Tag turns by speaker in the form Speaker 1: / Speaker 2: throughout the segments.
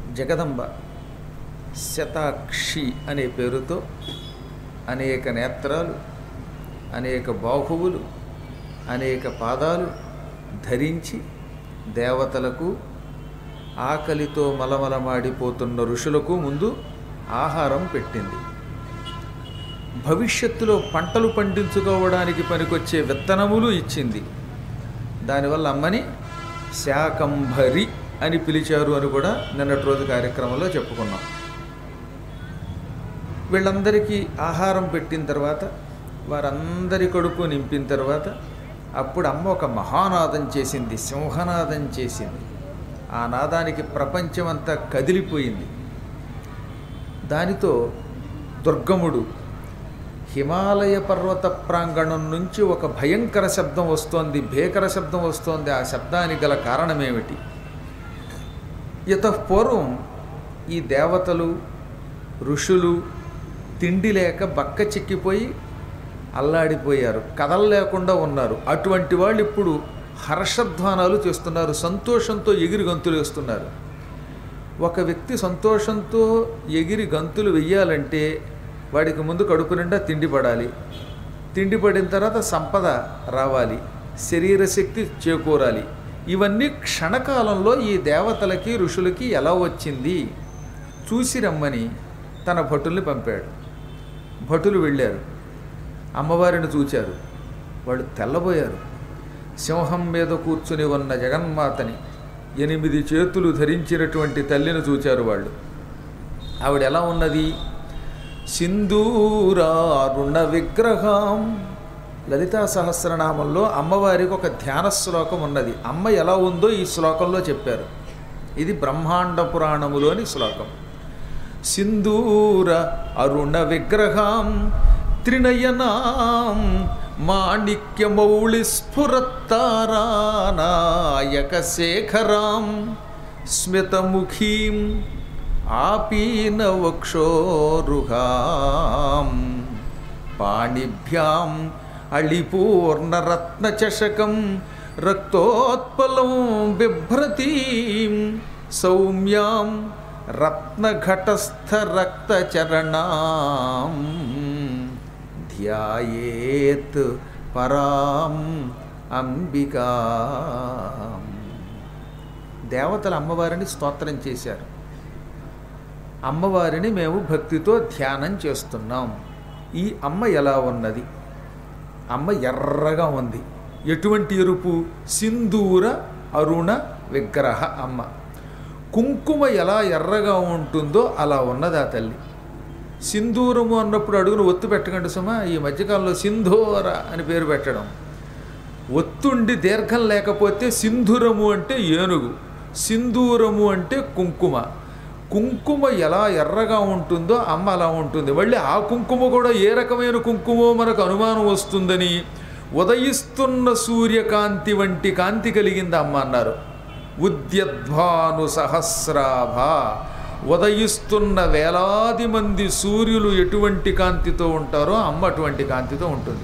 Speaker 1: జగదంబ శతాక్షి అనే పేరుతో అనేక నేత్రాలు అనేక బాహువులు అనేక పాదాలు ధరించి దేవతలకు ఆకలితో మలమలమాడిపోతున్న ఋషులకు ముందు ఆహారం పెట్టింది భవిష్యత్తులో పంటలు పండించుకోవడానికి పనికొచ్చే విత్తనములు ఇచ్చింది దానివల్ల అమ్మని శాకంభరి అని పిలిచారు అని కూడా నిన్నటి రోజు కార్యక్రమంలో చెప్పుకున్నాం వీళ్ళందరికీ ఆహారం పెట్టిన తర్వాత వారందరి కడుపు నింపిన తర్వాత అప్పుడు అమ్మ ఒక మహానాదం చేసింది సింహనాదం చేసింది ఆ నాదానికి ప్రపంచమంతా కదిలిపోయింది దానితో దుర్గముడు హిమాలయ పర్వత ప్రాంగణం నుంచి ఒక భయంకర శబ్దం వస్తోంది భీకర శబ్దం వస్తోంది ఆ శబ్దానికి గల కారణమేమిటి పూర్వం ఈ దేవతలు ఋషులు తిండి లేక బక్క చిక్కిపోయి అల్లాడిపోయారు కదలలేకుండా ఉన్నారు అటువంటి వాళ్ళు ఇప్పుడు హర్షధ్వానాలు చేస్తున్నారు సంతోషంతో ఎగిరి గంతులు వేస్తున్నారు ఒక వ్యక్తి సంతోషంతో ఎగిరి గంతులు వెయ్యాలంటే వాడికి ముందు కడుపు నిండా తిండి పడాలి తిండి పడిన తర్వాత సంపద రావాలి శరీర శక్తి చేకూరాలి ఇవన్నీ క్షణకాలంలో ఈ దేవతలకి ఋషులకి ఎలా వచ్చింది చూసి రమ్మని తన భటుల్ని పంపాడు భటులు వెళ్ళారు అమ్మవారిని చూచారు వాళ్ళు తెల్లబోయారు సింహం మీద కూర్చుని ఉన్న జగన్మాతని ఎనిమిది చేతులు ధరించినటువంటి తల్లిని చూచారు వాళ్ళు ఆవిడ ఎలా ఉన్నది సింధూరారుణ విగ్రహం లలితా సహస్రనామంలో అమ్మవారికి ఒక ధ్యాన శ్లోకం ఉన్నది అమ్మ ఎలా ఉందో ఈ శ్లోకంలో చెప్పారు ఇది బ్రహ్మాండ పురాణములోని శ్లోకం సింధూర అరుణ విగ్రహం త్రినయనాం మాణిక్యమౌళి స్ఫురత్తారానాయక శేఖరాం స్మితముఖీం ఆపీనవక్షోరుహాం పాణిభ్యాం అళిపూర్ణరత్నచషకం రక్తోత్పలం బిభ్రతీం సౌమ్యాం రత్నఘటస్థరక్తచరణాం ధ్యాయేత్ పరాం అంబికా దేవతల అమ్మవారిని స్తోత్రం చేశారు అమ్మవారిని మేము భక్తితో ధ్యానం చేస్తున్నాం ఈ అమ్మ ఎలా ఉన్నది అమ్మ ఎర్రగా ఉంది ఎటువంటి ఎరుపు సింధూర అరుణ విగ్రహ అమ్మ కుంకుమ ఎలా ఎర్రగా ఉంటుందో అలా ఉన్నది ఆ తల్లి సింధూరము అన్నప్పుడు అడుగును ఒత్తు పెట్టకండి సుమా ఈ మధ్యకాలంలో సింధూర అని పేరు పెట్టడం ఒత్తుండి దీర్ఘం లేకపోతే సింధురము అంటే ఏనుగు సింధూరము అంటే కుంకుమ కుంకుమ ఎలా ఎర్రగా ఉంటుందో అమ్మ అలా ఉంటుంది మళ్ళీ ఆ కుంకుమ కూడా ఏ రకమైన కుంకుమో మనకు అనుమానం వస్తుందని ఉదయిస్తున్న సూర్యకాంతి వంటి కాంతి కలిగింది అమ్మ అన్నారు ఉద్యద్భాను సహస్రాభ ఉదయిస్తున్న వేలాది మంది సూర్యులు ఎటువంటి కాంతితో ఉంటారో అమ్మ అటువంటి కాంతితో ఉంటుంది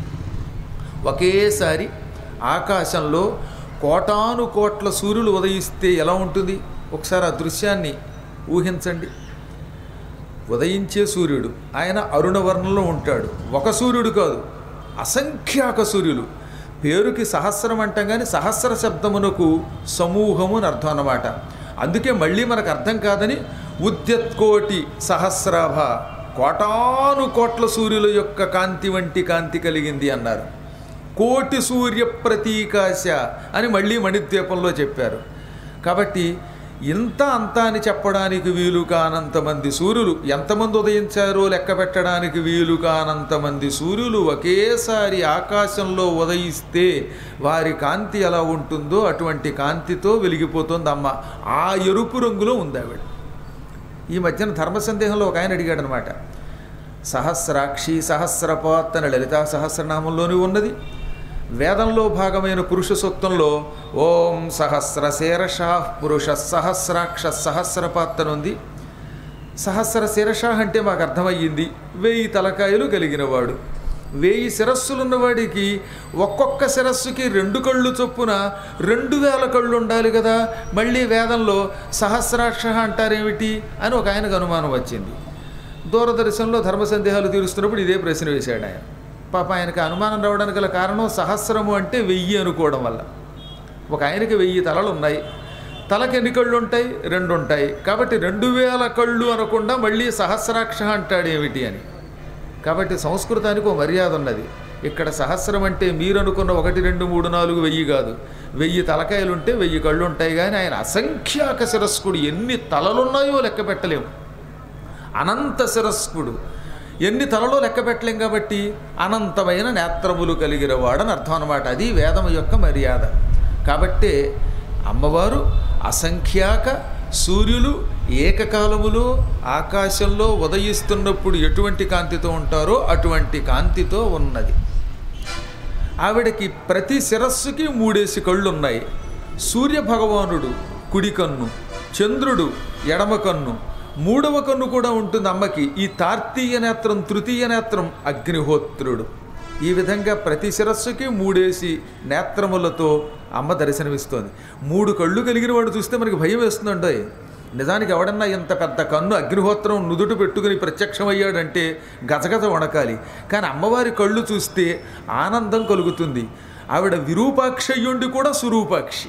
Speaker 1: ఒకేసారి ఆకాశంలో కోటాను కోట్ల సూర్యులు ఉదయిస్తే ఎలా ఉంటుంది ఒకసారి ఆ దృశ్యాన్ని ఊహించండి ఉదయించే సూర్యుడు ఆయన అరుణవర్ణంలో ఉంటాడు ఒక సూర్యుడు కాదు అసంఖ్యాక సూర్యులు పేరుకి సహస్రం అంటాం కానీ సహస్ర శబ్దమునకు సమూహము అని అర్థం అన్నమాట అందుకే మళ్ళీ మనకు అర్థం కాదని ఉద్యత్కోటి సహస్రాభ కోటాను కోట్ల సూర్యుల యొక్క కాంతి వంటి కాంతి కలిగింది అన్నారు కోటి సూర్య ప్రతీకాశ అని మళ్ళీ మణిద్వీపంలో చెప్పారు కాబట్టి ఇంత అంత అని చెప్పడానికి వీలు కానంతమంది సూర్యులు ఎంతమంది ఉదయించారో లెక్క పెట్టడానికి వీలు కానంతమంది సూర్యులు ఒకేసారి ఆకాశంలో ఉదయిస్తే వారి కాంతి ఎలా ఉంటుందో అటువంటి కాంతితో వెలిగిపోతుంది అమ్మ ఆ ఎరుపు రంగులో ఉంది ఆవిడ ఈ మధ్యన ధర్మ సందేహంలో ఒక ఆయన అడిగాడు అనమాట సహస్రాక్షి సహస్రపాత్ అనే లలితా సహస్రనామంలోని ఉన్నది వేదంలో భాగమైన పురుష సూక్తంలో ఓం సహస్ర శీరష పురుష సహస్రాక్ష సహస్రపాత్తను ఉంది సహస్ర శీరష అంటే మాకు అర్థమయ్యింది వెయ్యి తలకాయలు కలిగినవాడు వెయ్యి శిరస్సులున్న వాడికి ఒక్కొక్క శిరస్సుకి రెండు కళ్ళు చొప్పున రెండు వేల కళ్ళు ఉండాలి కదా మళ్ళీ వేదంలో సహస్రాక్ష అంటారేమిటి అని ఒక ఆయనకు అనుమానం వచ్చింది దూరదర్శన్లో ధర్మ సందేహాలు తీరుస్తున్నప్పుడు ఇదే ప్రశ్న వేశాడు ఆయన పాప ఆయనకు అనుమానం రావడానికి గల కారణం సహస్రము అంటే వెయ్యి అనుకోవడం వల్ల ఒక ఆయనకి వెయ్యి తలలు ఉన్నాయి తలకి ఎన్ని కళ్ళు ఉంటాయి రెండు ఉంటాయి కాబట్టి రెండు వేల కళ్ళు అనకుండా మళ్ళీ సహస్రాక్ష అంటాడు ఏమిటి అని కాబట్టి సంస్కృతానికి ఒక మర్యాద ఉన్నది ఇక్కడ సహస్రం అంటే మీరు అనుకున్న ఒకటి రెండు మూడు నాలుగు వెయ్యి కాదు వెయ్యి తలకాయలు ఉంటే వెయ్యి కళ్ళు ఉంటాయి కానీ ఆయన అసంఖ్యాక శిరస్కుడు ఎన్ని తలలున్నాయో లెక్క పెట్టలేము అనంత శిరస్కుడు ఎన్ని తలలో లెక్క పెట్టలేం కాబట్టి అనంతమైన నేత్రములు కలిగిన వాడని అర్థం అనమాట అది వేదం యొక్క మర్యాద కాబట్టే అమ్మవారు అసంఖ్యాక సూర్యులు ఏకకాలములో ఆకాశంలో ఉదయిస్తున్నప్పుడు ఎటువంటి కాంతితో ఉంటారో అటువంటి కాంతితో ఉన్నది ఆవిడకి ప్రతి శిరస్సుకి మూడేసి కళ్ళు ఉన్నాయి సూర్య భగవానుడు కుడి కన్ను చంద్రుడు ఎడమ కన్ను మూడవ కన్ను కూడా ఉంటుంది అమ్మకి ఈ తార్తీయ నేత్రం తృతీయ నేత్రం అగ్నిహోత్రుడు ఈ విధంగా ప్రతి శిరస్సుకి మూడేసి నేత్రములతో అమ్మ దర్శనమిస్తోంది మూడు కళ్ళు కలిగిన వాడు చూస్తే మనకి భయం వేస్తుందండి నిజానికి ఎవడన్నా ఇంత పెద్ద కన్ను అగ్నిహోత్రం నుదుట పెట్టుకుని ప్రత్యక్షమయ్యాడంటే గజగజ వణకాలి కానీ అమ్మవారి కళ్ళు చూస్తే ఆనందం కలుగుతుంది ఆవిడ విరూపాక్షయ్యుండి కూడా సురూపాక్షి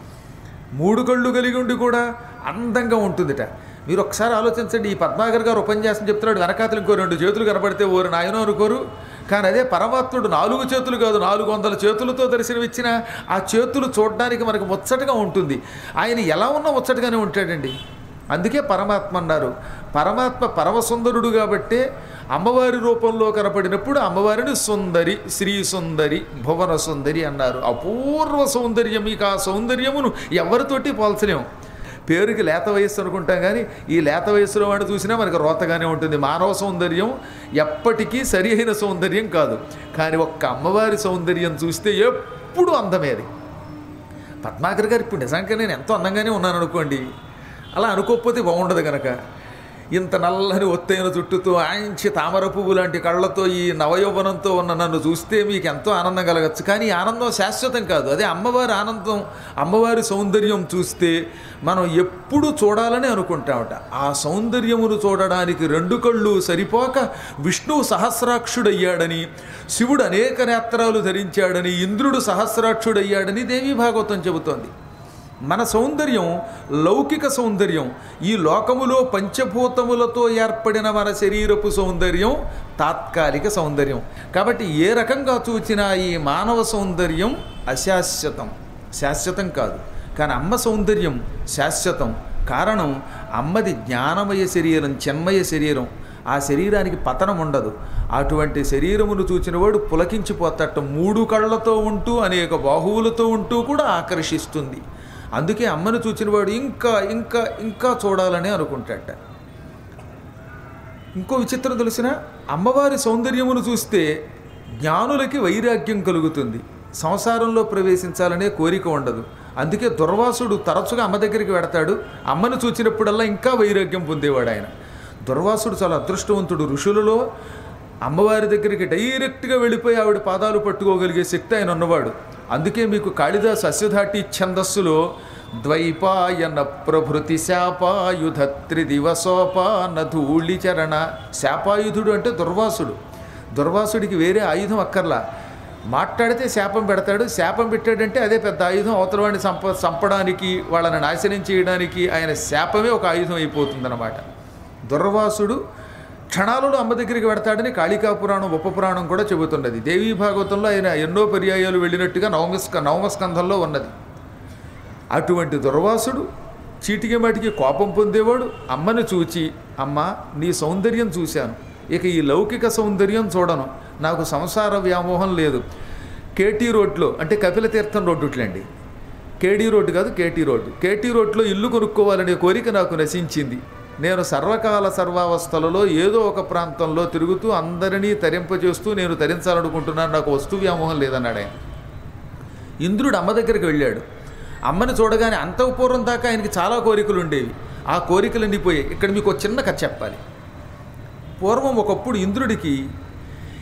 Speaker 1: మూడు కళ్ళు కలిగి ఉండి కూడా అందంగా ఉంటుందిట మీరు ఒకసారి ఆలోచించండి ఈ పద్మాగర్ గారు ఉపన్యాసం చెప్తున్నాడు వెనకాతలు ఇంకో రెండు చేతులు కనపడితే ఓరు నాయనో అనుకోరు కానీ అదే పరమాత్ముడు నాలుగు చేతులు కాదు నాలుగు వందల చేతులతో దర్శనమిచ్చిన ఆ చేతులు చూడడానికి మనకు ముచ్చటగా ఉంటుంది ఆయన ఎలా ఉన్నా ముచ్చటగానే ఉంటాడండి అందుకే పరమాత్మ అన్నారు పరమాత్మ పరమసుందరుడు కాబట్టే అమ్మవారి రూపంలో కనపడినప్పుడు అమ్మవారిని సుందరి శ్రీ సుందరి భువన సుందరి అన్నారు అపూర్వ సౌందర్యం ఇక ఆ సౌందర్యమును ఎవరితోటి పోల్చలేము పేరుకి లేత వయస్సు అనుకుంటాం కానీ ఈ లేత వయస్సులో వాడిని చూసినా మనకు రోతగానే ఉంటుంది మానవ సౌందర్యం ఎప్పటికీ సరి అయిన సౌందర్యం కాదు కానీ ఒక్క అమ్మవారి సౌందర్యం చూస్తే ఎప్పుడు అందమేది పద్మాకర్ గారు ఇప్పుడు నిజంగా నేను ఎంతో అందంగానే ఉన్నాను అనుకోండి అలా అనుకోకపోతే బాగుండదు కనుక ఇంత నల్లని ఒత్తైన జుట్టుతో ఆయించి తామర పువ్వు లాంటి కళ్ళతో ఈ నవయౌవనంతో ఉన్న నన్ను చూస్తే మీకు ఎంతో ఆనందం కలగచ్చు కానీ ఈ ఆనందం శాశ్వతం కాదు అదే అమ్మవారి ఆనందం అమ్మవారి సౌందర్యం చూస్తే మనం ఎప్పుడు చూడాలని అనుకుంటామట ఆ సౌందర్యమును చూడడానికి రెండు కళ్ళు సరిపోక విష్ణువు సహస్రాక్షుడయ్యాడని శివుడు అనేక నేత్రాలు ధరించాడని ఇంద్రుడు సహస్రాక్షుడయ్యాడని దేవీ భాగవతం చెబుతోంది మన సౌందర్యం లౌకిక సౌందర్యం ఈ లోకములో పంచభూతములతో ఏర్పడిన మన శరీరపు సౌందర్యం తాత్కాలిక సౌందర్యం కాబట్టి ఏ రకంగా చూచినా ఈ మానవ సౌందర్యం అశాశ్వతం శాశ్వతం కాదు కానీ అమ్మ సౌందర్యం శాశ్వతం కారణం అమ్మది జ్ఞానమయ శరీరం చెన్మయ శరీరం ఆ శరీరానికి పతనం ఉండదు అటువంటి శరీరమును చూచినవాడు పులకించిపోతట మూడు కళ్ళతో ఉంటూ అనేక బాహువులతో ఉంటూ కూడా ఆకర్షిస్తుంది అందుకే అమ్మను చూచినవాడు ఇంకా ఇంకా ఇంకా చూడాలని అనుకుంటాట ఇంకో విచిత్రం తెలిసిన అమ్మవారి సౌందర్యమును చూస్తే జ్ఞానులకి వైరాగ్యం కలుగుతుంది సంసారంలో ప్రవేశించాలనే కోరిక ఉండదు అందుకే దుర్వాసుడు తరచుగా అమ్మ దగ్గరికి వెడతాడు అమ్మను చూచినప్పుడల్లా ఇంకా వైరాగ్యం పొందేవాడు ఆయన దుర్వాసుడు చాలా అదృష్టవంతుడు ఋషులలో అమ్మవారి దగ్గరికి డైరెక్ట్గా వెళ్ళిపోయి ఆవిడ పాదాలు పట్టుకోగలిగే శక్తి ఆయన ఉన్నవాడు అందుకే మీకు కాళిదాస్ అశ్వధాటి ఛందస్సులో ద్వైపాయన ప్రభృతి శాపాయుధ త్రిదివసోపాన ధూళి చరణ శాపాయుధుడు అంటే దుర్వాసుడు దుర్వాసుడికి వేరే ఆయుధం అక్కర్లా మాట్లాడితే శాపం పెడతాడు శాపం పెట్టాడంటే అదే పెద్ద ఆయుధం అవతల వాడిని సంప చంపడానికి వాళ్ళని నాశనం చేయడానికి ఆయన శాపమే ఒక ఆయుధం అయిపోతుందన్నమాట దుర్వాసుడు క్షణాలలో అమ్మ దగ్గరికి వెడతాడని కాళికా పురాణం ఉప పురాణం కూడా చెబుతున్నది దేవీ భాగవతంలో ఆయన ఎన్నో పర్యాయాలు వెళ్ళినట్టుగా నవమస్క నవమస్కంధంలో ఉన్నది అటువంటి దుర్వాసుడు చీటికి మాటికి కోపం పొందేవాడు అమ్మను చూచి అమ్మ నీ సౌందర్యం చూశాను ఇక ఈ లౌకిక సౌందర్యం చూడను నాకు సంసార వ్యామోహం లేదు కేటీ రోడ్లో అంటే కపిల తీర్థం రోడ్డుట్లండి కేడీ రోడ్డు కాదు కేటీ రోడ్డు కేటీ రోడ్లో ఇల్లు కొనుక్కోవాలనే కోరిక నాకు నశించింది నేను సర్వకాల సర్వావస్థలలో ఏదో ఒక ప్రాంతంలో తిరుగుతూ అందరినీ తరింపజేస్తూ నేను తరించాలనుకుంటున్నాను నాకు వస్తు వ్యామోహం లేదన్నాడు ఆయన ఇంద్రుడు అమ్మ దగ్గరికి వెళ్ళాడు అమ్మని చూడగానే అంతఃపూర్వం దాకా ఆయనకి చాలా కోరికలు ఉండేవి ఆ కోరికలన్నీ పోయాయి ఇక్కడ మీకు ఒక చిన్న కథ చెప్పాలి పూర్వం ఒకప్పుడు ఇంద్రుడికి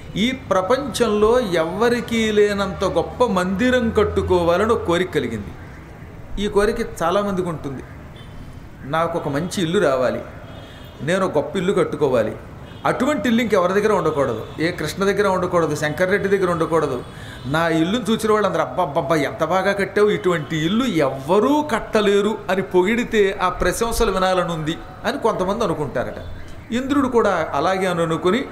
Speaker 1: ఈ ప్రపంచంలో ఎవ్వరికీ లేనంత గొప్ప మందిరం కట్టుకోవాలని ఒక కోరిక కలిగింది ఈ కోరిక చాలామందికి ఉంటుంది నాకు ఒక మంచి ఇల్లు రావాలి నేను ఒక గొప్ప ఇల్లు కట్టుకోవాలి అటువంటి ఇల్లు ఇంకెవరి దగ్గర ఉండకూడదు ఏ కృష్ణ దగ్గర ఉండకూడదు శంకర్రెడ్డి దగ్గర ఉండకూడదు నా ఇల్లును చూసిన వాళ్ళు అందరూ అబ్బబ్బబ్బా ఎంత బాగా కట్టావు ఇటువంటి ఇల్లు ఎవ్వరూ కట్టలేరు అని పొగిడితే ఆ ప్రశంసలు వినాలని ఉంది అని కొంతమంది అనుకుంటారట ఇంద్రుడు కూడా అలాగే అని అనుకుని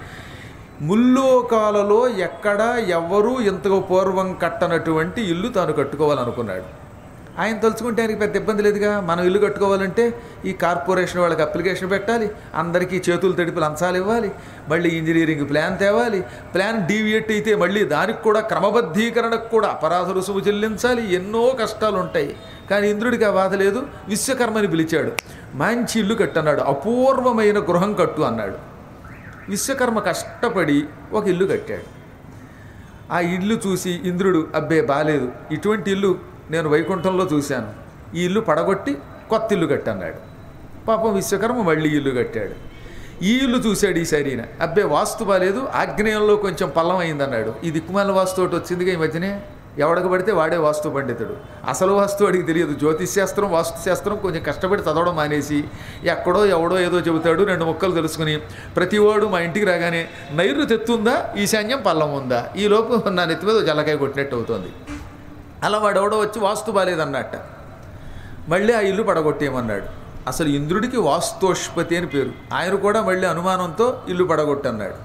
Speaker 1: ముల్లోకాలలో ఎక్కడ ఎవ్వరూ ఇంతకు పూర్వం కట్టనటువంటి ఇల్లు తాను కట్టుకోవాలనుకున్నాడు ఆయన తలుచుకుంటే ఆయనకి పెద్ద ఇబ్బంది లేదుగా మనం ఇల్లు కట్టుకోవాలంటే ఈ కార్పొరేషన్ వాళ్ళకి అప్లికేషన్ పెట్టాలి అందరికీ చేతులు తడిపి లంచాలు ఇవ్వాలి మళ్ళీ ఇంజనీరింగ్ ప్లాన్ తేవాలి ప్లాన్ డీవియేట్ అయితే మళ్ళీ దానికి కూడా క్రమబద్ధీకరణకు కూడా అపరాధ రుసుము చెల్లించాలి ఎన్నో కష్టాలు ఉంటాయి కానీ ఇంద్రుడికి ఆ బాధ లేదు విశ్వకర్మని పిలిచాడు మంచి ఇల్లు కట్టన్నాడు అపూర్వమైన గృహం కట్టు అన్నాడు విశ్వకర్మ కష్టపడి ఒక ఇల్లు కట్టాడు ఆ ఇల్లు చూసి ఇంద్రుడు అబ్బే బాలేదు ఇటువంటి ఇల్లు నేను వైకుంఠంలో చూశాను ఈ ఇల్లు పడగొట్టి కొత్త ఇల్లు కట్టన్నాడు పాపం విశ్వకర్మ మళ్ళీ ఇల్లు కట్టాడు ఈ ఇల్లు చూశాడు ఈ శరీర అబ్బే వాస్తు బాలేదు ఆగ్నేయంలో కొంచెం పల్లం అయిందన్నాడు ఈ దిక్కుమాల వాస్తు ఒకటి వచ్చిందిగా ఈ మధ్యనే ఎవడకు పడితే వాడే వాస్తు పండితుడు అసలు వాస్తు వాడికి తెలియదు జ్యోతిష్ శాస్త్రం వాస్తు శాస్త్రం కొంచెం కష్టపడి చదవడం మానేసి ఎక్కడో ఎవడో ఏదో చెబుతాడు రెండు ముక్కలు తెలుసుకుని ప్రతివాడు మా ఇంటికి రాగానే నైరు తెత్తుందా ఈశాన్యం పల్లం ఉందా ఈ లోపు నా నెత్తి మీద జల్లకాయ కొట్టినట్టు అవుతుంది అలా వాడెవడో వచ్చి వాస్తు బాలేదన్నట్ట మళ్ళీ ఆ ఇల్లు పడగొట్టేయమన్నాడు అసలు ఇంద్రుడికి వాస్తోష్పతి అని పేరు ఆయన కూడా మళ్ళీ అనుమానంతో ఇల్లు పడగొట్టన్నాడు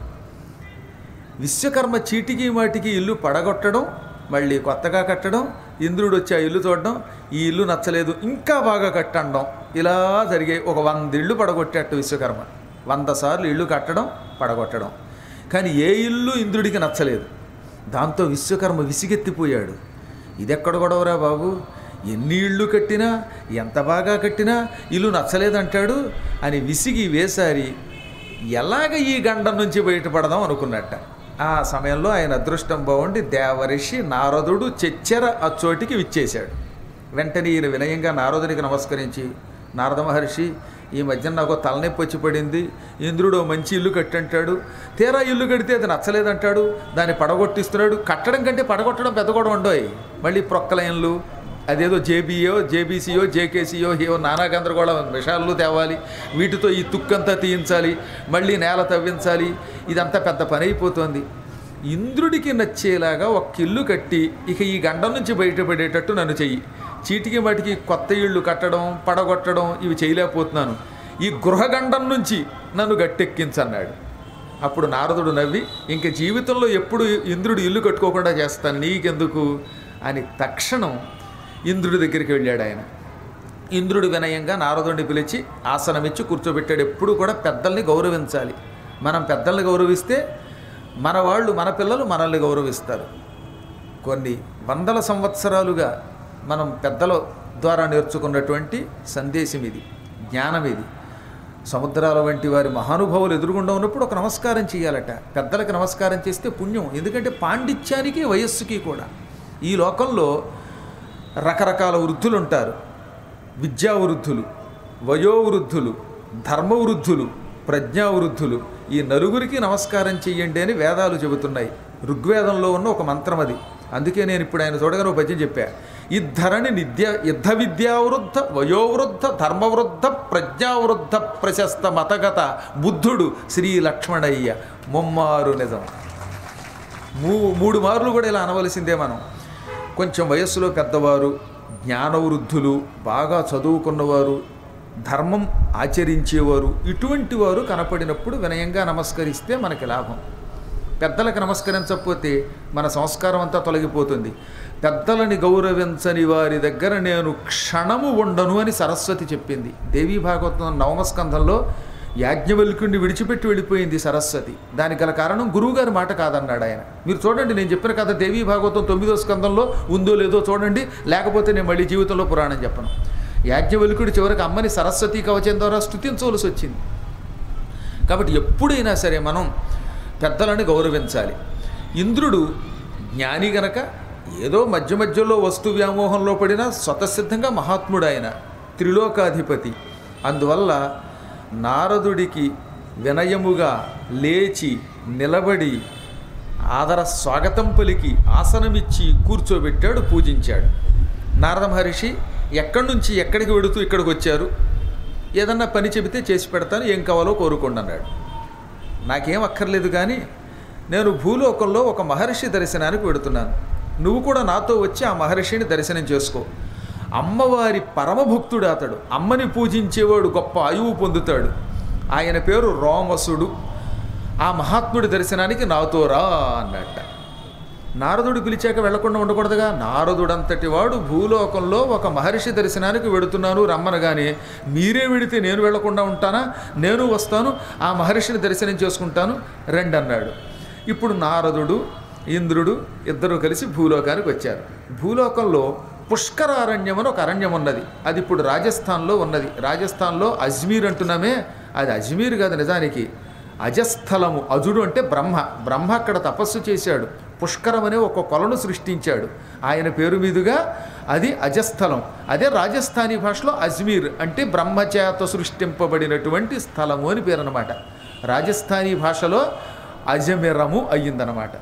Speaker 1: విశ్వకర్మ చీటికి మాటికి ఇల్లు పడగొట్టడం మళ్ళీ కొత్తగా కట్టడం ఇంద్రుడు వచ్చి ఆ ఇల్లు చూడడం ఈ ఇల్లు నచ్చలేదు ఇంకా బాగా కట్టండం ఇలా జరిగే ఒక వంద ఇళ్ళు పడగొట్టేట్టు విశ్వకర్మ వంద సార్లు ఇల్లు కట్టడం పడగొట్టడం కానీ ఏ ఇల్లు ఇంద్రుడికి నచ్చలేదు దాంతో విశ్వకర్మ విసిగెత్తిపోయాడు ఇదెక్కడ గొడవరా బాబు ఎన్ని ఇళ్ళు కట్టినా ఎంత బాగా కట్టినా ఇల్లు నచ్చలేదంటాడు అని విసిగి వేసారి ఎలాగ ఈ గండం నుంచి బయటపడదాం అనుకున్నట్ట ఆ సమయంలో ఆయన అదృష్టం బాగుండి దేవరిషి నారదుడు చెచ్చెర ఆ చోటికి విచ్చేశాడు వెంటనే ఈయన వినయంగా నారదునికి నమస్కరించి నారద మహర్షి ఈ మధ్యన నాకు తలనొప్పి వచ్చి పడింది ఇంద్రుడు ఓ మంచి ఇల్లు కట్టంటాడు తీరా ఇల్లు కడితే అది నచ్చలేదంటాడు దాన్ని పడగొట్టిస్తున్నాడు కట్టడం కంటే పడగొట్టడం పెద్ద కూడా ఉండవు మళ్ళీ ప్రొక్కలైన్లు అదేదో జేబీఓ జేబీసీఓ జేకేసీఓ ఏవో నానా గందరగోళ విషయాలు తేవాలి వీటితో ఈ తుక్కంతా తీయించాలి మళ్ళీ నేల తవ్వించాలి ఇదంతా పెద్ద పని అయిపోతుంది ఇంద్రుడికి నచ్చేలాగా ఒక ఇల్లు కట్టి ఇక ఈ గండం నుంచి బయటపడేటట్టు నన్ను చెయ్యి చీటికి వాటికి కొత్త ఇళ్ళు కట్టడం పడగొట్టడం ఇవి చేయలేకపోతున్నాను ఈ గృహగండం నుంచి నన్ను గట్టెక్కించన్నాడు అప్పుడు నారదుడు నవ్వి ఇంక జీవితంలో ఎప్పుడు ఇంద్రుడు ఇల్లు కట్టుకోకుండా చేస్తాను నీకెందుకు అని తక్షణం ఇంద్రుడి దగ్గరికి వెళ్ళాడు ఆయన ఇంద్రుడు వినయంగా నారదుడిని పిలిచి ఆసనమిచ్చి కూర్చోబెట్టాడు ఎప్పుడు కూడా పెద్దల్ని గౌరవించాలి మనం పెద్దల్ని గౌరవిస్తే మన వాళ్ళు మన పిల్లలు మనల్ని గౌరవిస్తారు కొన్ని వందల సంవత్సరాలుగా మనం పెద్దల ద్వారా నేర్చుకున్నటువంటి సందేశం ఇది జ్ఞానం ఇది సముద్రాల వంటి వారి మహానుభావులు ఎదురుగుండా ఉన్నప్పుడు ఒక నమస్కారం చేయాలట పెద్దలకు నమస్కారం చేస్తే పుణ్యం ఎందుకంటే పాండిత్యానికి వయస్సుకి కూడా ఈ లోకంలో రకరకాల వృద్ధులు ఉంటారు విద్యావృద్ధులు వయోవృద్ధులు ధర్మవృద్ధులు ప్రజ్ఞావృద్ధులు ఈ నలుగురికి నమస్కారం చెయ్యండి అని వేదాలు చెబుతున్నాయి ఋగ్వేదంలో ఉన్న ఒక మంత్రం అది అందుకే నేను ఇప్పుడు ఆయన చూడగానే ఒక పద్యం చెప్పా ఇద్ధరణి నిద్య యుద్ధ విద్యావృద్ధ వయోవృద్ధ ధర్మవృద్ధ ప్రజ్ఞావృద్ధ ప్రశస్త మతగత బుద్ధుడు శ్రీ లక్ష్మణయ్య ముమ్మారు నిజం మూ మూడు మార్లు కూడా ఇలా అనవలసిందే మనం కొంచెం వయస్సులో పెద్దవారు జ్ఞానవృద్ధులు బాగా చదువుకున్నవారు ధర్మం ఆచరించేవారు ఇటువంటి వారు కనపడినప్పుడు వినయంగా నమస్కరిస్తే మనకి లాభం పెద్దలకు నమస్కరించకపోతే మన సంస్కారం అంతా తొలగిపోతుంది పెద్దలని గౌరవించని వారి దగ్గర నేను క్షణము ఉండను అని సరస్వతి చెప్పింది దేవీ భాగవతం నవమస్కంధంలో యాజ్ఞవల్కుడిని విడిచిపెట్టి వెళ్ళిపోయింది సరస్వతి దానికి గల కారణం గురువుగారి మాట కాదన్నాడు ఆయన మీరు చూడండి నేను చెప్పిన కథ దేవీ భాగవతం తొమ్మిదో స్కందంలో ఉందో లేదో చూడండి లేకపోతే నేను మళ్ళీ జీవితంలో పురాణం చెప్పను యాజ్ఞవల్కుడు చివరికి అమ్మని సరస్వతి కవచం ద్వారా స్థుతించవలసి వచ్చింది కాబట్టి ఎప్పుడైనా సరే మనం పెద్దలను గౌరవించాలి ఇంద్రుడు జ్ఞాని గనక ఏదో మధ్య మధ్యలో వస్తు వ్యామోహంలో పడిన స్వతసిద్ధంగా మహాత్ముడు ఆయన త్రిలోకాధిపతి అందువల్ల నారదుడికి వినయముగా లేచి నిలబడి ఆదర స్వాగతం పలికి ఆసనమిచ్చి కూర్చోబెట్టాడు పూజించాడు నారద మహర్షి ఎక్కడి నుంచి ఎక్కడికి వెడుతూ ఇక్కడికి వచ్చారు ఏదన్నా పని చెబితే చేసి పెడతాను ఏం కావాలో కోరుకోండి అన్నాడు నాకేం అక్కర్లేదు కానీ నేను భూలోకంలో ఒక మహర్షి దర్శనానికి వెడుతున్నాను నువ్వు కూడా నాతో వచ్చి ఆ మహర్షిని దర్శనం చేసుకో అమ్మవారి పరమభక్తుడు అతడు అమ్మని పూజించేవాడు గొప్ప ఆయువు పొందుతాడు ఆయన పేరు రోమసుడు ఆ మహాత్ముడి దర్శనానికి నాతో రా అన్నట్ట నారదుడు పిలిచాక వెళ్లకుండా ఉండకూడదుగా నారదుడంతటి వాడు భూలోకంలో ఒక మహర్షి దర్శనానికి వెడుతున్నాను రమ్మనగానే మీరే వెడితే నేను వెళ్లకుండా ఉంటానా నేను వస్తాను ఆ మహర్షిని దర్శనం చేసుకుంటాను రండి అన్నాడు ఇప్పుడు నారదుడు ఇంద్రుడు ఇద్దరు కలిసి భూలోకానికి వచ్చారు భూలోకంలో పుష్కరారణ్యం అని ఒక అరణ్యం ఉన్నది అది ఇప్పుడు రాజస్థాన్లో ఉన్నది రాజస్థాన్లో అజ్మీర్ అంటున్నామే అది అజ్మీర్ కాదు నిజానికి అజస్థలము అజుడు అంటే బ్రహ్మ బ్రహ్మ అక్కడ తపస్సు చేశాడు పుష్కరం అనే ఒక కొలను సృష్టించాడు ఆయన పేరు మీదుగా అది అజస్థలం అదే రాజస్థానీ భాషలో అజ్మీర్ అంటే బ్రహ్మచేత సృష్టింపబడినటువంటి స్థలము అని పేరు అనమాట రాజస్థానీ భాషలో అజమిరము అయ్యిందనమాట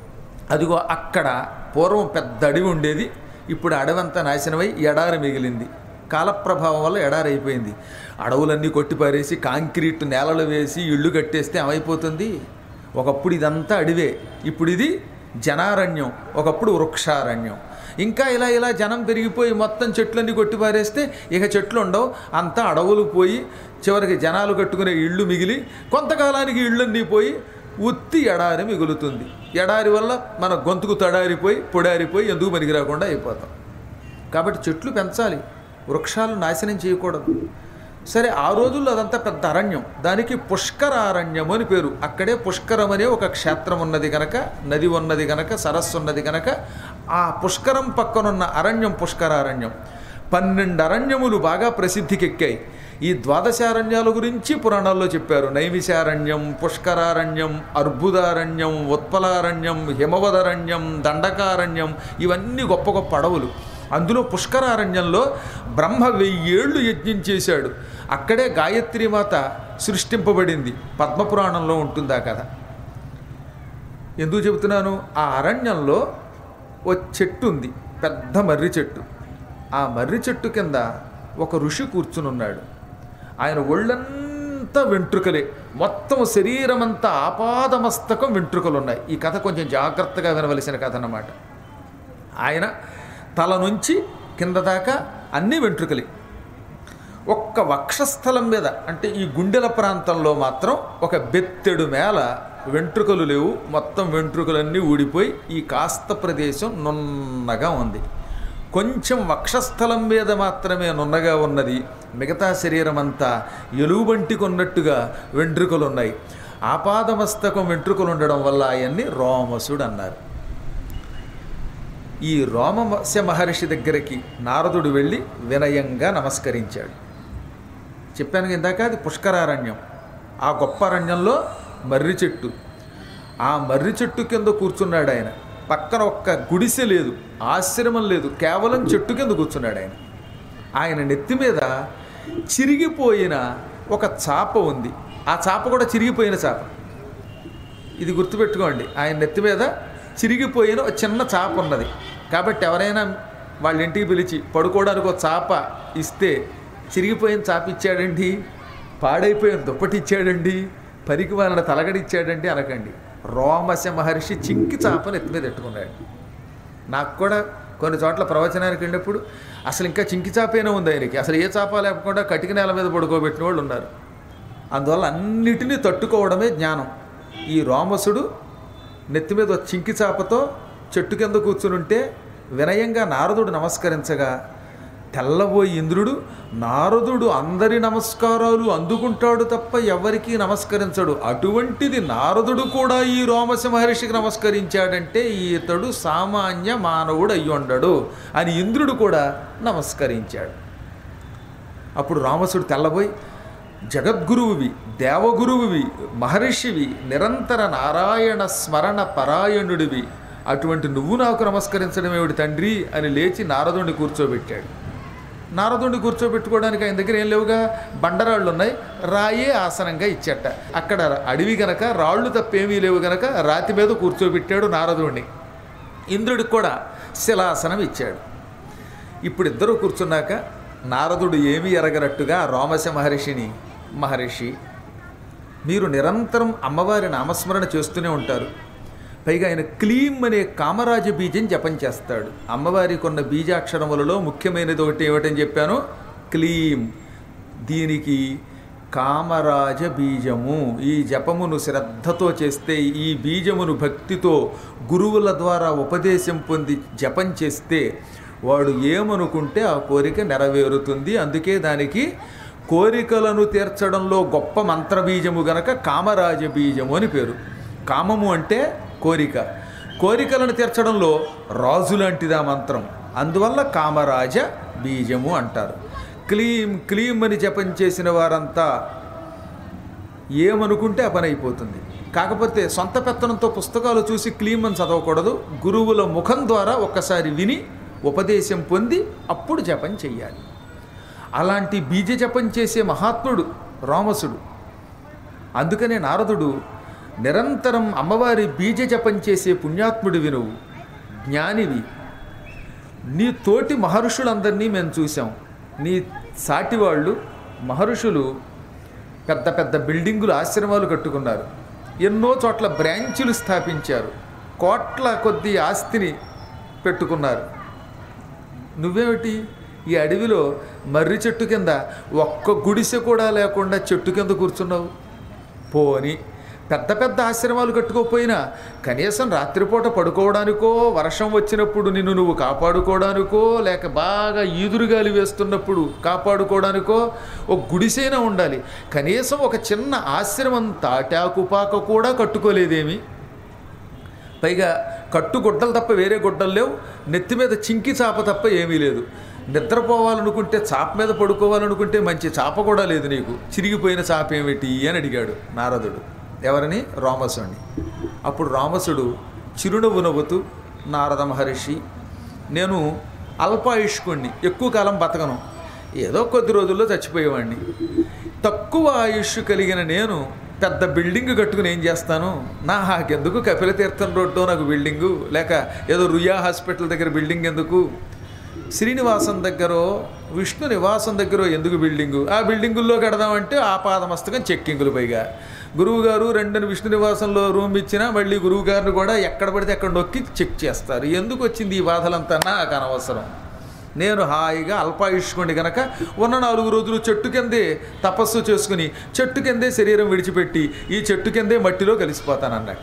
Speaker 1: అదిగో అక్కడ పూర్వం పెద్ద అడవి ఉండేది ఇప్పుడు అడవంతా నాశనమై ఎడారి మిగిలింది కాలప్రభావం వల్ల ఎడారి అయిపోయింది అడవులన్నీ కొట్టిపారేసి కాంక్రీట్ నేలలు వేసి ఇళ్ళు కట్టేస్తే ఏమైపోతుంది ఒకప్పుడు ఇదంతా అడివే ఇప్పుడు ఇది జనారణ్యం ఒకప్పుడు వృక్షారణ్యం ఇంకా ఇలా ఇలా జనం పెరిగిపోయి మొత్తం చెట్లన్నీ కొట్టిపారేస్తే ఇక చెట్లు ఉండవు అంతా అడవులు పోయి చివరికి జనాలు కట్టుకునే ఇళ్ళు మిగిలి కొంతకాలానికి ఇళ్ళన్నీ పోయి ఉత్తి ఎడారి మిగులుతుంది ఎడారి వల్ల మన గొంతుకు తడారిపోయి పొడారిపోయి ఎందుకు పనికి రాకుండా అయిపోతాం కాబట్టి చెట్లు పెంచాలి వృక్షాలు నాశనం చేయకూడదు సరే ఆ రోజుల్లో అదంతా పెద్ద అరణ్యం దానికి పుష్కరారణ్యం అని పేరు అక్కడే పుష్కరం అనే ఒక క్షేత్రం ఉన్నది గనక నది ఉన్నది గనక సరస్సు ఉన్నది గనక ఆ పుష్కరం పక్కనున్న అరణ్యం పుష్కరారణ్యం పన్నెండు అరణ్యములు బాగా ప్రసిద్ధికెక్కాయి ఈ ద్వాదశారణ్యాల గురించి పురాణాల్లో చెప్పారు నైమిషారణ్యం పుష్కరారణ్యం అర్బుదారణ్యం ఉత్పలారణ్యం హిమవదరణ్యం దండకారణ్యం ఇవన్నీ గొప్ప గొప్ప అడవులు అందులో పుష్కరారణ్యంలో బ్రహ్మ వెయ్యేళ్ళు యజ్ఞం చేశాడు అక్కడే గాయత్రి మాత సృష్టింపబడింది పద్మపురాణంలో ఉంటుంది ఆ కథ ఎందుకు చెబుతున్నాను ఆ అరణ్యంలో ఓ చెట్టు ఉంది పెద్ద మర్రి చెట్టు ఆ మర్రి చెట్టు కింద ఒక ఋషి కూర్చునున్నాడు ఆయన ఒళ్ళంతా వెంట్రుకలే మొత్తం శరీరం అంతా ఆపాదమస్తకం వెంట్రుకలు ఉన్నాయి ఈ కథ కొంచెం జాగ్రత్తగా వినవలసిన కథ అన్నమాట ఆయన తల నుంచి కింద దాకా అన్ని వెంట్రుకలే ఒక్క వక్షస్థలం మీద అంటే ఈ గుండెల ప్రాంతంలో మాత్రం ఒక బెత్తెడు మేల వెంట్రుకలు లేవు మొత్తం వెంట్రుకలన్నీ ఊడిపోయి ఈ కాస్త ప్రదేశం నున్నగా ఉంది కొంచెం వక్షస్థలం మీద మాత్రమే నున్నగా ఉన్నది మిగతా శరీరం అంతా ఎలుగుబంటికి ఉన్నట్టుగా వెంట్రుకలు ఉన్నాయి ఆపాదమస్తకం వెంట్రుకలు ఉండడం వల్ల ఆయన్ని రోమసుడు అన్నారు ఈ రోమస్య మహర్షి దగ్గరికి నారదుడు వెళ్ళి వినయంగా నమస్కరించాడు చెప్పాను ఇందాక అది పుష్కరారణ్యం ఆ గొప్ప అరణ్యంలో మర్రి చెట్టు ఆ మర్రి చెట్టు కింద కూర్చున్నాడు ఆయన పక్కన ఒక్క గుడిసె లేదు ఆశ్రమం లేదు కేవలం చెట్టు కింద కూర్చున్నాడు ఆయన ఆయన నెత్తి మీద చిరిగిపోయిన ఒక చాప ఉంది ఆ చాప కూడా చిరిగిపోయిన చాప ఇది గుర్తుపెట్టుకోండి ఆయన నెత్తి మీద చిరిగిపోయిన ఒక చిన్న చాప ఉన్నది కాబట్టి ఎవరైనా వాళ్ళ ఇంటికి పిలిచి పడుకోవడానికి ఒక చాప ఇస్తే చిరిగిపోయిన చాప ఇచ్చాడండి పాడైపోయిన దుప్పటి ఇచ్చాడండి పరికి వాళ్ళని తలగడి ఇచ్చాడండి అనకండి రోమశ మహర్షి చింకి చాపను ఎత్తి మీద పెట్టుకున్నాడు నాకు కూడా కొన్ని చోట్ల ప్రవచనానికి వెళ్ళినప్పుడు అసలు ఇంకా చింకి చాపైనా ఉంది ఆయనకి అసలు ఏ చాప లేకుండా కటిక నేల మీద పడుకోబెట్టిన వాళ్ళు ఉన్నారు అందువల్ల అన్నిటినీ తట్టుకోవడమే జ్ఞానం ఈ రోమసుడు నెత్తి మీద ఒక చింకి చాపతో చెట్టు కింద కూర్చునుంటే వినయంగా నారదుడు నమస్కరించగా తెల్లబోయి ఇంద్రుడు నారదుడు అందరి నమస్కారాలు అందుకుంటాడు తప్ప ఎవరికీ నమస్కరించడు అటువంటిది నారదుడు కూడా ఈ రోమశ మహర్షికి నమస్కరించాడంటే ఈతడు సామాన్య మానవుడు అయ్యుండడు అని ఇంద్రుడు కూడా నమస్కరించాడు అప్పుడు రామసుడు తెల్లబోయి జగద్గురువువి దేవగురువువి మహర్షివి నిరంతర నారాయణ స్మరణ పరాయణుడివి అటువంటి నువ్వు నాకు నమస్కరించడం ఏమిటి తండ్రి అని లేచి నారదుడిని కూర్చోబెట్టాడు నారదుడిని కూర్చోబెట్టుకోవడానికి ఆయన దగ్గర ఏం లేవుగా బండరాళ్ళు ఉన్నాయి రాయే ఆసనంగా ఇచ్చట అక్కడ అడవి గనక రాళ్ళు తప్పేమీ లేవు గనక రాతి మీద కూర్చోబెట్టాడు నారదుడిని ఇంద్రుడికి కూడా శిలాసనం ఇచ్చాడు ఇప్పుడు ఇద్దరు కూర్చున్నాక నారదుడు ఏమీ ఎరగనట్టుగా రోమశ మహర్షిని మహర్షి మీరు నిరంతరం అమ్మవారి నామస్మరణ చేస్తూనే ఉంటారు పైగా ఆయన క్లీం అనే కామరాజ బీజం జపం చేస్తాడు అమ్మవారి కొన్న బీజాక్షరములలో ముఖ్యమైనది ఒకటి ఏమిటని చెప్పాను క్లీం దీనికి కామరాజ బీజము ఈ జపమును శ్రద్ధతో చేస్తే ఈ బీజమును భక్తితో గురువుల ద్వారా ఉపదేశం పొంది జపం చేస్తే వాడు ఏమనుకుంటే ఆ కోరిక నెరవేరుతుంది అందుకే దానికి కోరికలను తీర్చడంలో గొప్ప మంత్రబీజము గనక కామరాజ బీజము అని పేరు కామము అంటే కోరిక కోరికలను తీర్చడంలో రాజు లాంటిది ఆ మంత్రం అందువల్ల కామరాజ బీజము అంటారు క్లీం క్లీం అని జపం చేసిన వారంతా ఏమనుకుంటే ఆ పని అయిపోతుంది కాకపోతే సొంత పెత్తనంతో పుస్తకాలు చూసి క్లీం అని చదవకూడదు గురువుల ముఖం ద్వారా ఒక్కసారి విని ఉపదేశం పొంది అప్పుడు జపం చెయ్యాలి అలాంటి బీజ జపం చేసే మహాత్ముడు రామసుడు అందుకనే నారదుడు నిరంతరం అమ్మవారి బీజ జపం చేసే పుణ్యాత్ముడివి నువ్వు జ్ఞానివి నీ తోటి మహర్షులందరినీ మేము చూసాం నీ సాటి వాళ్ళు మహర్షులు పెద్ద పెద్ద బిల్డింగులు ఆశ్రమాలు కట్టుకున్నారు ఎన్నో చోట్ల బ్రాంచులు స్థాపించారు కోట్ల కొద్ది ఆస్తిని పెట్టుకున్నారు నువ్వేమిటి ఈ అడవిలో మర్రి చెట్టు కింద ఒక్క గుడిసె కూడా లేకుండా చెట్టు కింద కూర్చున్నావు పోని పెద్ద పెద్ద ఆశ్రమాలు కట్టుకోకపోయినా కనీసం రాత్రిపూట పడుకోవడానికో వర్షం వచ్చినప్పుడు నిన్ను నువ్వు కాపాడుకోవడానికో లేక బాగా ఈదురుగాలి వేస్తున్నప్పుడు కాపాడుకోవడానికో ఒక గుడిసైనా ఉండాలి కనీసం ఒక చిన్న ఆశ్రమం తాటాకుపాక కూడా కట్టుకోలేదేమి పైగా కట్టు గుడ్డలు తప్ప వేరే గుడ్డలు లేవు నెత్తి మీద చింకి చాప తప్ప ఏమీ లేదు నిద్రపోవాలనుకుంటే చాప మీద పడుకోవాలనుకుంటే మంచి చాప కూడా లేదు నీకు చిరిగిపోయిన చాప ఏమిటి అని అడిగాడు నారదుడు ఎవరని రామసుని అప్పుడు రామసుడు చిరునవ్వు నవ్వుతూ నారద మహర్షి నేను అల్పాయుష్కుణ్ణి ఎక్కువ కాలం బతకను ఏదో కొద్ది రోజుల్లో చచ్చిపోయేవాడిని తక్కువ ఆయుష్ కలిగిన నేను పెద్ద బిల్డింగ్ కట్టుకుని ఏం చేస్తాను నాకెందుకు కపిలతీర్థం రోడ్డు నాకు బిల్డింగు లేక ఏదో రుయా హాస్పిటల్ దగ్గర బిల్డింగ్ ఎందుకు శ్రీనివాసం దగ్గర విష్ణు నివాసం దగ్గర ఎందుకు బిల్డింగు ఆ బిల్డింగుల్లో కడదామంటే ఆ పాదమస్తకం చెక్కింగులు పైగా గురువుగారు రెండని విష్ణు నివాసంలో రూమ్ ఇచ్చినా మళ్ళీ గురువుగారిని కూడా ఎక్కడ పడితే అక్కడ నొక్కి చెక్ చేస్తారు ఎందుకు వచ్చింది ఈ బాధలంతా నాకు అనవసరం నేను హాయిగా అల్పాయుష్కుని గనక ఉన్న నాలుగు రోజులు చెట్టు కిందే తపస్సు చేసుకుని చెట్టు కిందే శరీరం విడిచిపెట్టి ఈ చెట్టు కిందే మట్టిలో కలిసిపోతానన్నట్ట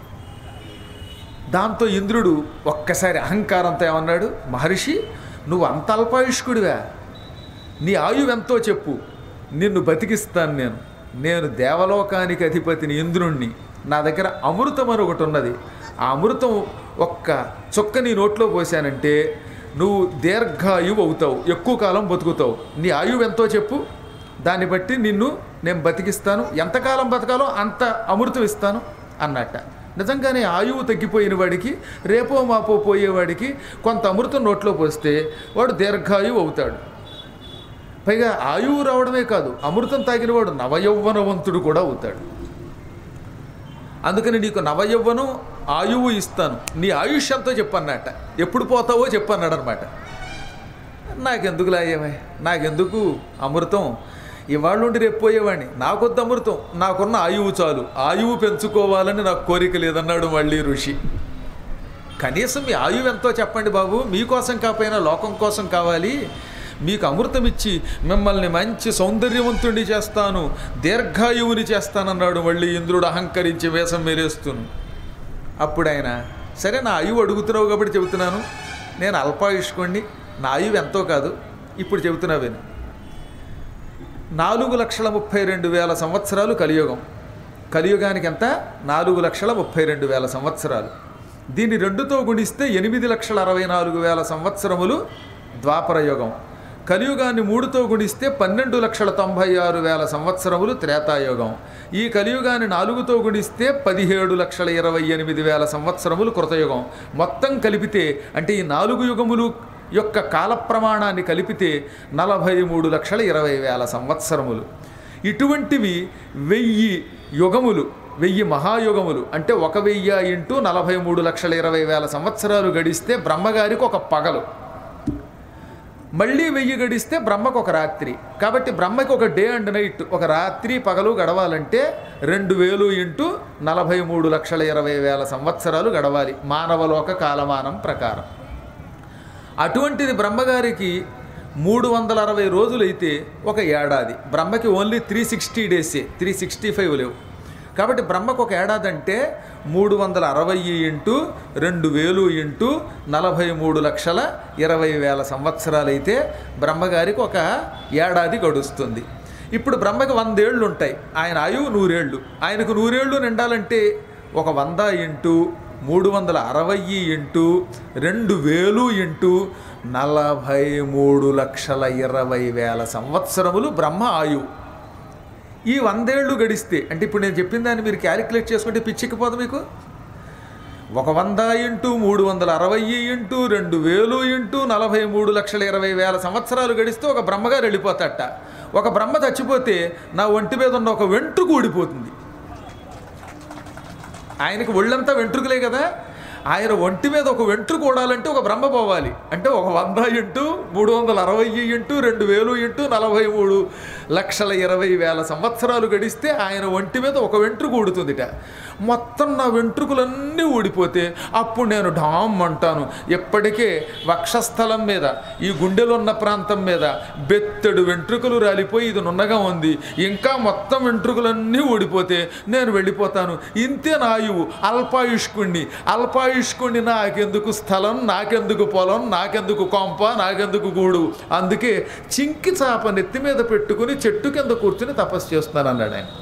Speaker 1: దాంతో ఇంద్రుడు ఒక్కసారి అహంకారంతో ఏమన్నాడు మహర్షి నువ్వు అంత అల్పాయుష్కుడివా నీ ఆయువు ఎంతో చెప్పు నిన్ను బతికిస్తాను నేను నేను దేవలోకానికి అధిపతిని ఇంద్రుణ్ణి నా దగ్గర అమృతం అని ఒకటి ఉన్నది ఆ అమృతం ఒక్క చుక్క నీ నోట్లో పోసానంటే నువ్వు దీర్ఘాయువు అవుతావు ఎక్కువ కాలం బతుకుతావు నీ ఆయువు ఎంతో చెప్పు దాన్ని బట్టి నిన్ను నేను బతికిస్తాను ఎంతకాలం బతకాలో అంత అమృతం ఇస్తాను అన్నట్ట నిజంగానే ఆయువు తగ్గిపోయిన వాడికి రేపో మాపో పోయేవాడికి కొంత అమృతం నోట్లో పోస్తే వాడు దీర్ఘాయువు అవుతాడు పైగా ఆయువు రావడమే కాదు అమృతం తాగినవాడు నవయౌవనవంతుడు కూడా అవుతాడు అందుకని నీకు నవయవ్వనం ఆయువు ఇస్తాను నీ ఆయుష్ ఎంతో చెప్పన్నట్ట ఎప్పుడు పోతావో చెప్పన్నాడు అనమాట నాకెందుకు లాయేవే నాకెందుకు అమృతం ఇవాళ నుండి రేపు పోయేవాడిని నాకొద్దు అమృతం నాకున్న ఆయువు చాలు ఆయువు పెంచుకోవాలని నాకు కోరిక లేదన్నాడు మళ్ళీ ఋషి కనీసం మీ ఆయువు ఎంతో చెప్పండి బాబు మీకోసం కాకపోయినా లోకం కోసం కావాలి మీకు అమృతం ఇచ్చి మిమ్మల్ని మంచి సౌందర్యవంతుడిని చేస్తాను దీర్ఘాయువుని చేస్తానన్నాడు మళ్ళీ ఇంద్రుడు అహంకరించి వేషం మేలేస్తును అప్పుడు ఆయన సరే నా ఆయువు అడుగుతున్నావు కాబట్టి చెబుతున్నాను నేను అల్పాయుష్కోండి నా ఆయువు ఎంతో కాదు ఇప్పుడు చెబుతున్నావేను నాలుగు లక్షల ముప్పై రెండు వేల సంవత్సరాలు కలియుగం కలియుగానికి ఎంత నాలుగు లక్షల ముప్పై రెండు వేల సంవత్సరాలు దీన్ని రెండుతో గుణిస్తే ఎనిమిది లక్షల అరవై నాలుగు వేల సంవత్సరములు ద్వాపర యుగం కలియుగాన్ని మూడుతో గుణిస్తే పన్నెండు లక్షల తొంభై ఆరు వేల సంవత్సరములు త్రేతాయుగం ఈ కలియుగాన్ని నాలుగుతో గుణిస్తే పదిహేడు లక్షల ఇరవై ఎనిమిది వేల సంవత్సరములు కృతయుగం మొత్తం కలిపితే అంటే ఈ నాలుగు యుగములు యొక్క కాల ప్రమాణాన్ని కలిపితే నలభై మూడు లక్షల ఇరవై వేల సంవత్సరములు ఇటువంటివి వెయ్యి యుగములు వెయ్యి మహాయుగములు అంటే ఒక వెయ్యి ఇంటూ నలభై మూడు లక్షల ఇరవై వేల సంవత్సరాలు గడిస్తే బ్రహ్మగారికి ఒక పగలు మళ్ళీ వెయ్యి గడిస్తే బ్రహ్మకు ఒక రాత్రి కాబట్టి బ్రహ్మకి ఒక డే అండ్ నైట్ ఒక రాత్రి పగలు గడవాలంటే రెండు వేలు ఇంటూ నలభై మూడు లక్షల ఇరవై వేల సంవత్సరాలు గడవాలి మానవలోక కాలమానం ప్రకారం అటువంటిది బ్రహ్మగారికి మూడు వందల అరవై రోజులైతే ఒక ఏడాది బ్రహ్మకి ఓన్లీ త్రీ సిక్స్టీ డేసే త్రీ సిక్స్టీ ఫైవ్ లేవు కాబట్టి బ్రహ్మకు ఒక ఏడాది అంటే మూడు వందల అరవై ఇంటూ రెండు వేలు ఇంటూ నలభై మూడు లక్షల ఇరవై వేల సంవత్సరాలైతే బ్రహ్మగారికి ఒక ఏడాది గడుస్తుంది ఇప్పుడు బ్రహ్మకి వందేళ్ళు ఉంటాయి ఆయన ఆయువు నూరేళ్ళు ఆయనకు నూరేళ్ళు నిండాలంటే ఒక వంద ఇంటూ మూడు వందల అరవై ఇంటూ రెండు వేలు ఇంటూ నలభై మూడు లక్షల ఇరవై వేల సంవత్సరములు బ్రహ్మ ఆయువు ఈ వందేళ్ళు గడిస్తే అంటే ఇప్పుడు నేను చెప్పిన దాన్ని మీరు క్యాలిక్యులేట్ చేసుకుంటే పిచ్చిక్కిపోదు మీకు ఒక వంద ఇంటూ మూడు వందల అరవై ఇంటూ రెండు వేలు ఇంటూ నలభై మూడు లక్షల ఇరవై వేల సంవత్సరాలు గడిస్తే ఒక బ్రహ్మగారు వెళ్ళిపోతాట ఒక బ్రహ్మ చచ్చిపోతే నా ఒంటి మీద ఉన్న ఒక వెంట్రుకు ఊడిపోతుంది ఆయనకి ఒళ్ళంతా వెంట్రుకలే కదా ఆయన ఒంటి మీద ఒక వెంట్రుకు ఊడాలంటే ఒక బ్రహ్మ పోవాలి అంటే ఒక వంద ఇంటూ మూడు వందల అరవై ఇంటూ రెండు వేలు ఇంటూ నలభై మూడు లక్షల ఇరవై వేల సంవత్సరాలు గడిస్తే ఆయన ఒంటి మీద ఒక వెంట్రుకు ఊడుతుందిట మొత్తం నా వెంట్రుకలన్నీ ఊడిపోతే అప్పుడు నేను డామ్ అంటాను ఎప్పటికే వక్షస్థలం మీద ఈ గుండెలో ఉన్న ప్రాంతం మీద బెత్తడు వెంట్రుకలు రాలిపోయి ఇది నున్నగా ఉంది ఇంకా మొత్తం వెంట్రుకలన్నీ ఊడిపోతే నేను వెళ్ళిపోతాను ఇంతే నా ఆయువు అల్పాయుష్కుణ్ణి అల్పాయుష్కుణ్ణి నాకెందుకు స్థలం నాకెందుకు పొలం నాకెందుకు కొంప నాకెందుకు గూడు అందుకే చింకి చాప నెత్తి మీద పెట్టుకుని చెట్టు కింద కూర్చుని తపస్సు చేస్తున్నాను అన్నాడు ఆయన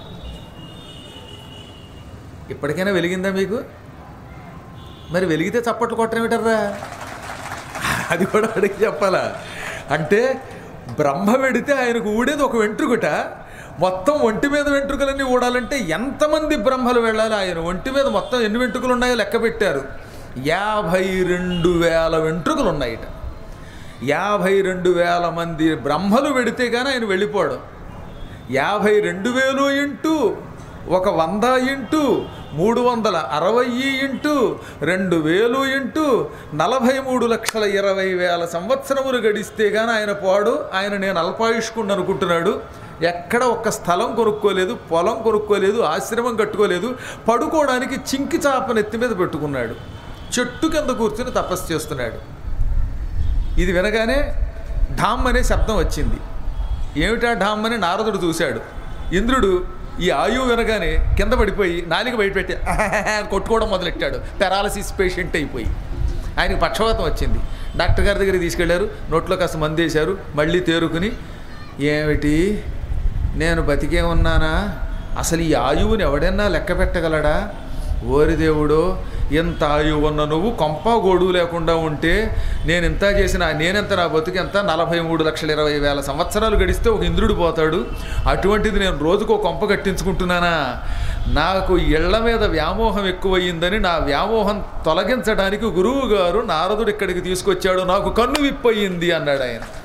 Speaker 1: ఇప్పటికైనా వెలిగిందా మీకు మరి వెలిగితే చప్పట్లు కొట్టరేమిటర్రా అది కూడా అడిగి చెప్పాలా అంటే బ్రహ్మ వెడితే ఆయనకు ఊడేది ఒక వెంట్రుకట మొత్తం ఒంటి మీద వెంట్రుకలన్నీ ఊడాలంటే ఎంతమంది బ్రహ్మలు వెళ్ళాలి ఆయన ఒంటి మీద మొత్తం ఎన్ని వెంట్రుకలు ఉన్నాయో లెక్క పెట్టారు యాభై రెండు వేల వెంట్రుకలు ఉన్నాయిట యాభై రెండు వేల మంది బ్రహ్మలు వెడితే కానీ ఆయన వెళ్ళిపోవడం యాభై రెండు వేలు ఇంటూ ఒక వంద ఇంటూ మూడు వందల అరవై ఇంటూ రెండు వేలు ఇంటూ నలభై మూడు లక్షల ఇరవై వేల సంవత్సరములు గడిస్తే కానీ ఆయన పోడు ఆయన నేను అల్పాయుష్కుని అనుకుంటున్నాడు ఎక్కడ ఒక్క స్థలం కొనుక్కోలేదు పొలం కొనుక్కోలేదు ఆశ్రమం కట్టుకోలేదు పడుకోవడానికి చింకి చాప నెత్తి మీద పెట్టుకున్నాడు చెట్టు కింద కూర్చుని తపస్సు చేస్తున్నాడు ఇది వినగానే ఢామ్ అనే శబ్దం వచ్చింది ఏమిటా ఢామ్ అని నారదుడు చూశాడు ఇంద్రుడు ఈ ఆయువు వినగానే కింద పడిపోయి నాలిక బయటపెట్టి అని కొట్టుకోవడం మొదలెట్టాడు పెరాలసిస్ పేషెంట్ అయిపోయి ఆయనకి పక్షవాతం వచ్చింది డాక్టర్ గారి దగ్గరికి తీసుకెళ్లారు నోట్లో కాస్త మంది వేశారు మళ్ళీ తేరుకుని ఏమిటి నేను బతికే ఉన్నానా అసలు ఈ ఆయువుని ఎవడన్నా లెక్క పెట్టగలడా ఓరి దేవుడో ఎంత ఆయువు ఉన్న నువ్వు కొంప గోడు లేకుండా ఉంటే నేను ఇంత చేసిన నేనెంత నా బతుకు ఎంత నలభై మూడు లక్షల ఇరవై వేల సంవత్సరాలు గడిస్తే ఒక ఇంద్రుడు పోతాడు అటువంటిది నేను రోజుకో కొంప కట్టించుకుంటున్నానా నాకు ఇళ్ల మీద వ్యామోహం ఎక్కువయ్యిందని నా వ్యామోహం తొలగించడానికి గురువు గారు నారదుడు ఇక్కడికి తీసుకొచ్చాడు నాకు కన్ను విప్పయింది అన్నాడు ఆయన